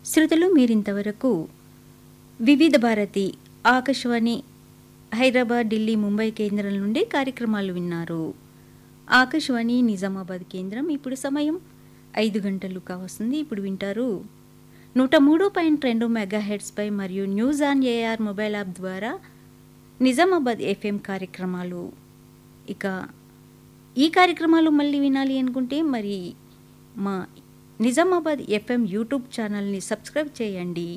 శ్రుతులు మీరింతవరకు వివిధ భారతి ఆకాశవాణి హైదరాబాద్ ఢిల్లీ ముంబై కేంద్రం నుండి కార్యక్రమాలు విన్నారు ఆకాశవాణి నిజామాబాద్ కేంద్రం ఇప్పుడు సమయం ఐదు గంటలు కావస్తుంది ఇప్పుడు వింటారు నూట మూడు పాయింట్ రెండు మెగా హెడ్స్పై మరియు news on AIR mobile app ద్వారా నిజామాబాద్ ఎఫ్ఎం కార్యక్రమాలు ఇక ఈ కార్యక్రమాలు మళ్ళీ వినాలి అనుకుంటే మరి మా నిజామాబాద్ ఎఫ్ఎం యూట్యూబ్ ఛానల్ని సబ్స్క్రైబ్ చేయండి